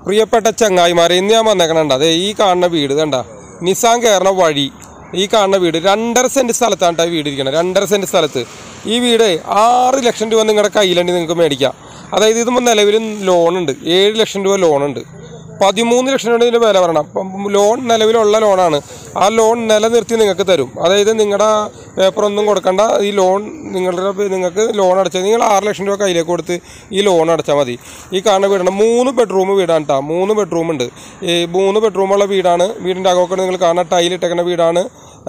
പ്രിയപ്പെട്ട ചങ്ങായിമാരെ ഇന്ന് ഞാൻ വന്നേക്കണണ്ട അതെ ഈ കാണുന്ന വീട് കണ്ട നിസാൻ കയറുന്ന വഴി ഈ കാണുന്ന വീട് രണ്ടര സെൻറ്റ് സ്ഥലത്താണ് ട്ടോ ഈ വീട് ഇരിക്കുന്നത് രണ്ടര സെൻറ്റ് സ്ഥലത്ത് ഈ വീട് ആറ് ലക്ഷം രൂപ നിങ്ങളുടെ കയ്യിലുണ്ടെങ്കിൽ നിങ്ങൾക്ക് മേടിക്കാം അതായത് ഇത് നിലവിൽ ലോണുണ്ട് ഏഴ് ലക്ഷം രൂപ ലോണുണ്ട് പതിമൂന്ന് ലക്ഷം രൂപ ഇതിൻ്റെ വില പറയണം അപ്പം ലോൺ നിലവിലുള്ള ലോണാണ് ആ ലോൺ നിലനിർത്തി നിങ്ങൾക്ക് തരും അതായത് നിങ്ങളുടെ പേപ്പറൊന്നും കൊടുക്കണ്ട ഈ ലോൺ നിങ്ങളുടെ പേ- നിങ്ങൾക്ക് ലോൺ അടച്ചാൽ നിങ്ങൾ ആറ് ലക്ഷം രൂപ കയ്യിലേക്ക് കൊടുത്ത് ഈ ലോൺ അടച്ചാൽ മതി ഈ കാണുന്ന വീടാണ് മൂന്ന് ബെഡ്റൂം വീടാണ് കേട്ടോ മൂന്ന് ബെഡ്റൂം ഉണ്ട് ഈ മൂന്ന് ബെഡ്റൂമുള്ള വീടാണ് വീടിൻ്റെ അകമൊക്കെ നിങ്ങൾ കാണുന്ന ടൈലിട്ടേക്കുന്ന വീടാണ്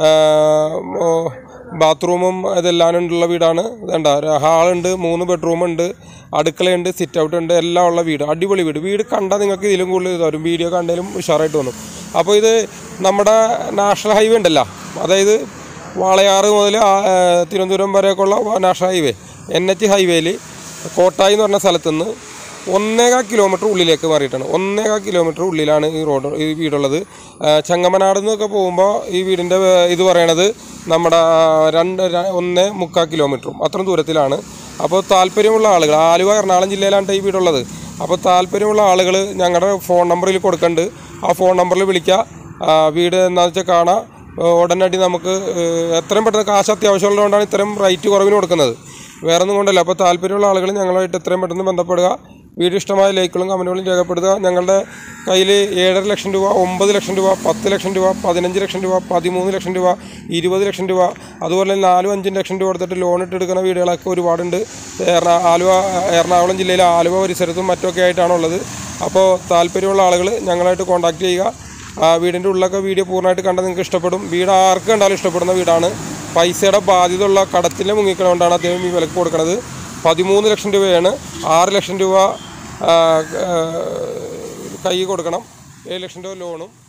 ബാത്റൂമും ഇതെല്ലാം ഉള്ള വീടാണ് ഇതണ്ട ഹാളുണ്ട് മൂന്ന് ബെഡ്റൂമുണ്ട് അടുക്കളയുണ്ട് സിറ്റ് ഔട്ട് ഉണ്ട് എല്ലാം ഉള്ള വീട് അടിപൊളി വീട് വീട് കണ്ടാൽ നിങ്ങൾക്ക് ഇതിലും കൂടുതൽ ഇത് വരും വീഡിയോ കണ്ടാലും ഉഷാറായിട്ട് തോന്നും അപ്പോൾ ഇത് നമ്മുടെ നാഷണൽ ഹൈവേ ഉണ്ടല്ലോ അതായത് വാളയാറ് മുതൽ ആ, ആ, തിരുവനന്തപുരം വരെയൊക്കെയുള്ള നാഷണൽ ഹൈവേ എൻ എച്ച് ഹൈവേയിൽ കോട്ടായി എന്ന് പറഞ്ഞ സ്ഥലത്തുനിന്ന് ഒന്നേകാൽ കിലോമീറ്റർ ഉള്ളിലേക്ക് മാറിയിട്ടാണ് ഒന്നേകാൽ കിലോമീറ്റർ ഉള്ളിലാണ് ഈ റോഡ് ഈ വീടുള്ളത് ആ, ചെങ്ങമനാട് നിന്നൊക്കെ പോകുമ്പോൾ ഈ വീടിൻ്റെ വേ- ഇത് പറയണത് നമ്മുടെ രണ്ട് ര- ഒന്ന് മുക്കാൽ കിലോമീറ്ററും അത്രയും ദൂരത്തിലാണ് അപ്പോൾ താല്പര്യമുള്ള ആളുകൾ ആലുവ എറണാകുളം ജില്ലയിലാണ് ഈ വീടുള്ളത് അപ്പോൾ താല്പര്യമുള്ള ആളുകൾ ഞങ്ങളുടെ ഫോൺ നമ്പറിൽ കൊടുക്കുന്നുണ്ട് ആ ഫോൺ നമ്പറിൽ വിളിക്കുക ആ, വീട് എന്താണെന്ന് വെച്ചാൽ കാണാം ആ, ഉടനടി നമുക്ക് ഏ, എത്രയും പെട്ടെന്ന് കാശ് അത്യാവശ്യമുള്ളതുകൊണ്ടാണ് ഇത്രയും റേറ്റ് കുറവിന് കൊടുക്കുന്നത് വേറെ ഒന്നും കൊണ്ടല്ല അപ്പോൾ താല്പര്യമുള്ള ആളുകൾ ഞങ്ങളുമായിട്ട് എത്രയും പെട്ടെന്ന് ബന്ധപ്പെടുക വീഡിയോ ഇഷ്ടമായ ലൈക്കുകളും കമൻറ്റുകളും രേഖപ്പെടുത്തുക ഞങ്ങളുടെ കയ്യിൽ ഏഴര ലക്ഷം രൂപ ഒമ്പത് ലക്ഷം രൂപ പത്ത് ലക്ഷം രൂപ പതിനഞ്ച് ലക്ഷം രൂപ പതിമൂന്ന് ലക്ഷം രൂപ ഇരുപത് ലക്ഷം രൂപ അതുപോലെ നാലും അഞ്ചും ലക്ഷം രൂപ കൊടുത്തിട്ട് ലോൺ ഇട്ട് എടുക്കുന്ന വീടുകളൊക്കെ ഒരുപാടുണ്ട് എറണാ ആലുവ എറണാകുളം ജില്ലയിലെ ആലുവ പരിസരത്തും മറ്റൊക്കെ ആയിട്ടാണുള്ളത് അപ്പോൾ താല്പര്യമുള്ള ആളുകൾ ഞങ്ങളായിട്ട് കോൺടാക്ട് ചെയ്യുക ആ വീടിൻ്റെ ഉള്ളിലൊക്കെ വീഡിയോ പൂർണ്ണമായിട്ട് കണ്ടാൽ നിങ്ങൾക്ക് ഇഷ്ടപ്പെടും വീട് ആർക്ക് കണ്ടാലും ഇഷ്ടപ്പെടുന്ന വീടാണ് പൈസയുടെ ബാധ്യത ഉള്ള കടത്തിൻ്റെ മുങ്ങിക്കണോണ്ടാണ് അദ്ദേഹം ഈ വിലക്ക് കൊടുക്കുന്നത് പതിമൂന്ന് ലക്ഷം രൂപയാണ് ആറ് ലക്ഷം രൂപ ആ, ആ, കൈ കൊടുക്കണം ഏഴ് ലക്ഷം രൂപ ലോണും